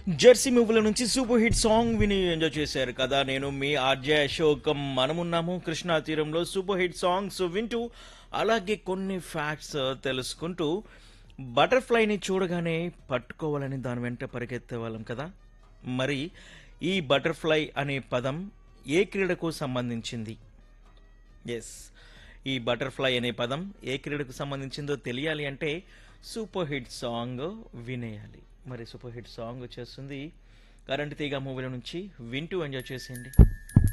Jersey మూవీల నుంచి super hit song విని ఎంజాయ్ చేశారు కదా నేను మీ ఆర్జే అశోకం మనమున్నాము కృష్ణా తీరంలో సూపర్ హిట్ సాంగ్స్ వింటూ అలాగే కొన్ని ఫ్యాక్ట్స్ తెలుసుకుంటూ బటర్ఫ్లైని చూడగానే పట్టుకోవాలని దాని వెంట పరిగెత్తే వాళ్ళం కదా మరి ఈ బటర్ఫ్లై అనే పదం ఏ క్రీడకు సంబంధించింది ఎస్ ఈ బటర్ఫ్లై అనే పదం ఏ క్రీడకు సంబంధించిందో తెలియాలి అంటే సూపర్ హిట్ సాంగ్ వినేయాలి మరి సూపర్ హిట్ సాంగ్ వచ్చేస్తుంది కరెంట్ తీగ మూవీల నుంచి వింటూ ఎంజాయ్ చేసేయండి